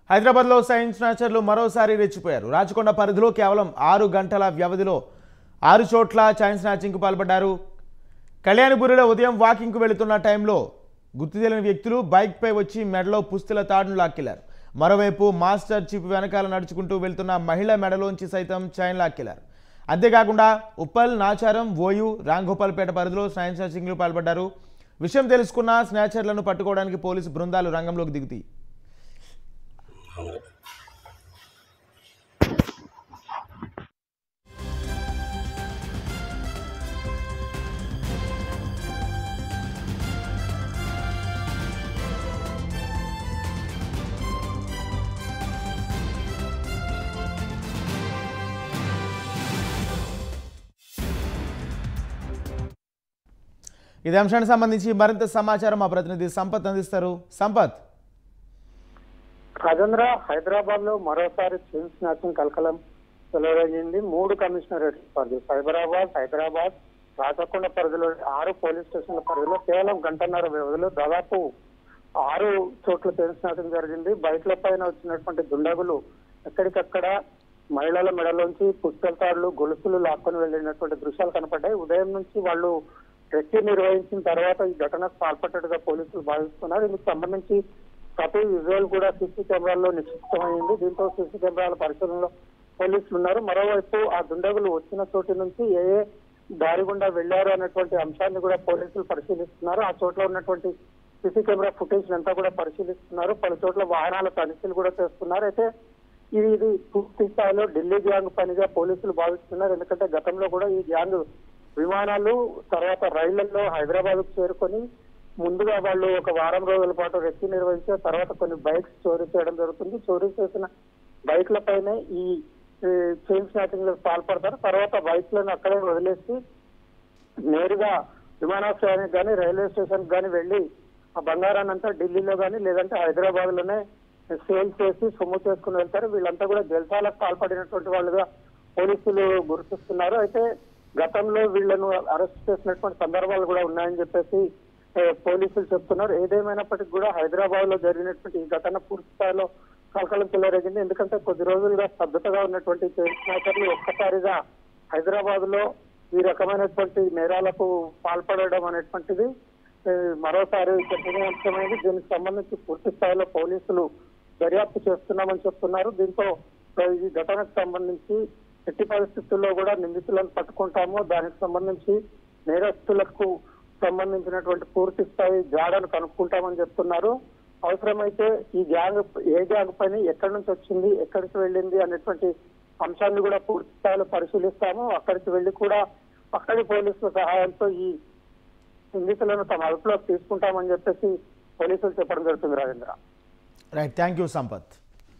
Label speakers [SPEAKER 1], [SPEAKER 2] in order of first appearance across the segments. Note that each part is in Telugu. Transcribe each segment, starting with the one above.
[SPEAKER 1] హైదరాబాద్లో సైన్స్ న్యాచర్లు మరోసారి రెచ్చిపోయారు రాచకొండ పరిధిలో కేవలం ఆరు గంటల వ్యవధిలో ఆరు చోట్ల చైన్ స్నాచింగ్కు పాల్పడ్డారు కళ్యాణపురిలో ఉదయం వాకింగ్కు వెళుతున్న టైంలో గుర్తు తెలియని వ్యక్తులు బైక్పై వచ్చి మెడలో పుస్తుల తాడును లాక్కెళ్లారు మరోవైపు మాస్టర్ చిప్ వెనకాల నడుచుకుంటూ వెళ్తున్న మహిళ మెడలోంచి సైతం చైన్ లాక్కెళ్లారు అంతేకాకుండా ఉప్పల్ నాచారం ఓయు రాంగోపాల్పేట పరిధిలో సైన్స్ స్నాచింగ్లు పాల్పడ్డారు విషయం తెలుసుకున్న స్నాచర్లను పట్టుకోవడానికి పోలీసు బృందాలు రంగంలోకి దిగుతాయి ఇదే అంశానికి సంబంధించి మరింత సమాచారం మా ప్రతినిధి సంపత్ అందిస్తారు సంపత్
[SPEAKER 2] రాజేంద్ర హైదరాబాద్ లో మరోసారి చైన్ స్నాచింగ్ కలకలం చెలరేగింది మూడు కమిషనరేట్ పరిధి సైబరాబాద్ హైదరాబాద్ రాచకొండ పరిధిలో ఆరు పోలీస్ స్టేషన్ల పరిధిలో కేవలం గంటన్నర వ్యవధిలో దాదాపు ఆరు చోట్ల చైన్ స్నాచింగ్ జరిగింది బైక్ల పైన వచ్చినటువంటి దుండగులు ఎక్కడికక్కడ మహిళల మెడలోంచి పుస్తల తాడులు గొలుసులు లాక్కొని వెళ్ళినటువంటి దృశ్యాలు కనపడ్డాయి ఉదయం నుంచి వాళ్ళు రెక్కి నిర్వహించిన తర్వాత ఈ ఘటనకు పాల్పడ్డట్టుగా పోలీసులు భావిస్తున్నారు ఇందుకు సంబంధించి ప్రతి విజువల్ కూడా సీసీ కెమెరాల్లో నిక్షిప్తమైంది దీంతో సీసీ కెమెరాల పరిశీలనలో పోలీసులు ఉన్నారు మరోవైపు ఆ దుండగులు వచ్చిన చోటు నుంచి ఏ ఏ దారి గుండా వెళ్లారు అనేటువంటి అంశాన్ని కూడా పోలీసులు పరిశీలిస్తున్నారు ఆ చోట్ల ఉన్నటువంటి సీసీ కెమెరా ఫుటేజ్ అంతా కూడా పరిశీలిస్తున్నారు పలు చోట్ల వాహనాల తనిఖీలు కూడా చేస్తున్నారు అయితే ఇది ఇది పూర్తి స్థాయిలో ఢిల్లీ గ్యాంగ్ పనిగా పోలీసులు భావిస్తున్నారు ఎందుకంటే గతంలో కూడా ఈ గ్యాంగ్ విమానాలు తర్వాత రైళ్లలో హైదరాబాద్ చేరుకొని ముందుగా వాళ్ళు ఒక వారం రోజుల పాటు రెక్కి నిర్వహించిన తర్వాత కొన్ని బైక్స్ చోరీ చేయడం జరుగుతుంది చోరీ చేసిన బైక్ల పైనే ఈ చైన్ స్నాచింగ్ లో పాల్పడతారు తర్వాత బైక్లను అక్కడే వదిలేసి నేరుగా విమానాశ్రయానికి కానీ రైల్వే స్టేషన్ కానీ వెళ్ళి ఆ బంగారాన్ని అంతా ఢిల్లీలో కానీ లేదంటే హైదరాబాద్ లోనే సేల్ చేసి సొమ్ము చేసుకుని వెళ్తారు వీళ్ళంతా కూడా జల్సాలకు పాల్పడినటువంటి వాళ్ళుగా పోలీసులు గుర్తిస్తున్నారు అయితే గతంలో వీళ్ళను అరెస్ట్ చేసినటువంటి సందర్భాలు కూడా ఉన్నాయని చెప్పేసి ఏ, పోలీసులు చెప్తున్నారు ఏదేమైనప్పటికీ కూడా హైదరాబాద్ లో జరిగినటువంటి ఈ ఘటన పూర్తి స్థాయిలో కలకలం చెలరేగింది ఎందుకంటే కొద్ది రోజులుగా స్తబ్దతగా ఉన్నటువంటి స్నేహితులు ఒక్కసారిగా హైదరాబాద్ లో ఈ రకమైనటువంటి నేరాలకు పాల్పడడం అనేటువంటిది ఏ, మరోసారి చర్చనీయాంశమైంది దీనికి సంబంధించి పూర్తి స్థాయిలో పోలీసులు దర్యాప్తు చేస్తున్నామని చెప్తున్నారు దీంతో ఏ, ఈ ఘటనకు సంబంధించి ఎట్టి పరిస్థితుల్లో కూడా నిందితులను పట్టుకుంటాము దానికి సంబంధించి నేరస్తులకు సంబంధించినటువంటి పూర్తి స్థాయి జాడను కనుక్కుంటామని చెప్తున్నారు అవసరమైతే ఈ గ్యాంగ్ ఏ గ్యాంగ్ పని ఎక్కడి నుంచి వచ్చింది ఎక్కడికి వెళ్ళింది అనేటువంటి అంశాన్ని కూడా పూర్తి స్థాయిలో పరిశీలిస్తాము అక్కడికి వెళ్లి కూడా అక్కడి పోలీసుల సహాయంతో ఈ నిందితులను తమ అదుపులోకి తీసుకుంటామని చెప్పేసి పోలీసులు చెప్పడం జరుగుతుంది Rajendra
[SPEAKER 1] right thank you Sampath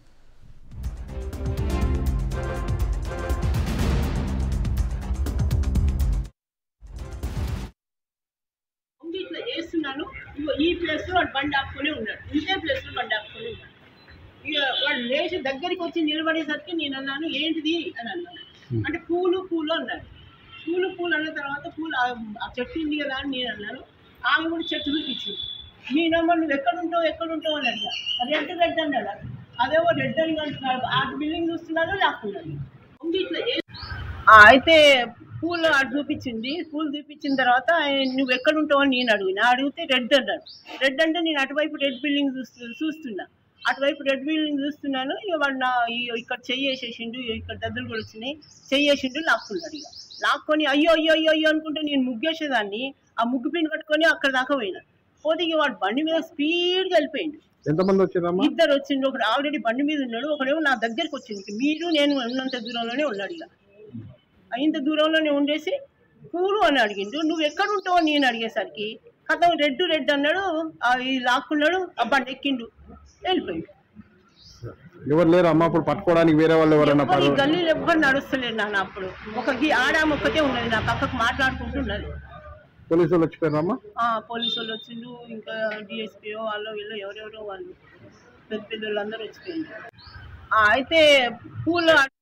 [SPEAKER 3] ఉంది ఇట్లా చేస్తున్నాను ఇగో ఈ ప్లేస్ లో వాడు బండి ఆపుకొని ఉన్నాడు ఇంతే ప్లేస్ లో బండి ఆపుకొని ఉన్నాడు ఇక వాడు లేచి దగ్గరికి వచ్చి నిలబడేసరికి నేను అన్నాను ఏంటిది అని అన్నాను అంటే పూలు పూలు అన్నాడు పూలు పూలు అన్న తర్వాత పూలు ఆ- ఆ చెట్టు ఉంది కదా అని నేను అన్నాను ఆమె కూడా చెట్టు చూపించింది నేనమ్మ నువ్వు ఎక్కడ ఉంటావు ఎక్కడ ఉంటావు అని అడిగా అది ఎంత రెడ్ అన్నాడు అదేమో రెడ్ అని అంటున్నాడు ఆ బిల్డింగ్ చూస్తున్నాడు లాక్కున్నాడు ఉంది ఇట్లా చే- ఆ, అయితే పూలు అటు చూపించింది పూలు చూపించిన తర్వాత ఆయన, నువ్వు ఎక్కడ ఉంటావు అని నేను అడిగిన అడిగితే రెడ్ అన్నాడు రెడ్ అంటే నేను అటువైపు రెడ్ బిల్డింగ్ చూస్తూ చూస్తున్నా అటువైపు రెడ్ బిల్డింగ్ చూస్తున్నాను ఇక వాడు నా ఈ- ఇక్కడ చెయ్యి వేసేసిండు ఇక్కడ దద్దలు కూడా వచ్చినాయి చెయ్యి వేసిండు లాక్కున్నాడు ఇక లాక్కొని అయ్యో అయ్యో అయ్యో అయ్యో అనుకుంటే నేను ముగ్గేసేదాన్ని ఆ ముగ్గు పిండి కట్టుకొని అక్కడ దాకా పోయినా పోతే ఇక వాడు బండి మీద స్పీడ్గా వెళ్ళిపోయిండు
[SPEAKER 4] ఎంతమంది వచ్చారమ్మా
[SPEAKER 3] ఇద్దరు వచ్చిండు ఒకడు ఆల్రెడీ బండి మీద ఉన్నాడు ఒకడేమో నా దగ్గరికి వచ్చింది ఇక మీరు నేను ఉన్నంత దూరంలోనే ఉన్నాడు ఇక ఇంత దూరంలోనే ఉండేసి పూలు అని అడిగిండు నువ్వు ఎక్కడ ఉంటావు అని నేను అడిగేసరికి కథ రెడ్ రెడ్ అన్నాడు ఆ ఈ లాక్కున్నాడు ఆ బండి ఎక్కిండు వెళ్ళిపోయిండు
[SPEAKER 4] ఎవరు లేరు అమ్మ అప్పుడు పట్టుకోవడానికి వేరే వాళ్ళు ఎవరన్నా
[SPEAKER 3] ఎవ్వరు ఈ
[SPEAKER 4] పరు-
[SPEAKER 3] గల్లీలో ఎవ్వరు నడుస్తలేరు నాన్న అప్పుడు ఒక గి- ఆడామ ఒక్కతే ఉన్నది నా పక్కకు మాట్లాడుకుంటున్నది
[SPEAKER 4] పోలీసు వాళ్ళు వచ్చిపోయారమ్మా
[SPEAKER 3] ఆ, పోలీసు వాళ్ళు వచ్చిండు ఇంకా డిఎస్పీ వాళ్ళు వీళ్ళు ఎవరెవరో వాళ్ళు పెద్ద పెద్ద వాళ్ళందరూ వచ్చిపోయింది ఆ, అయితే పూలు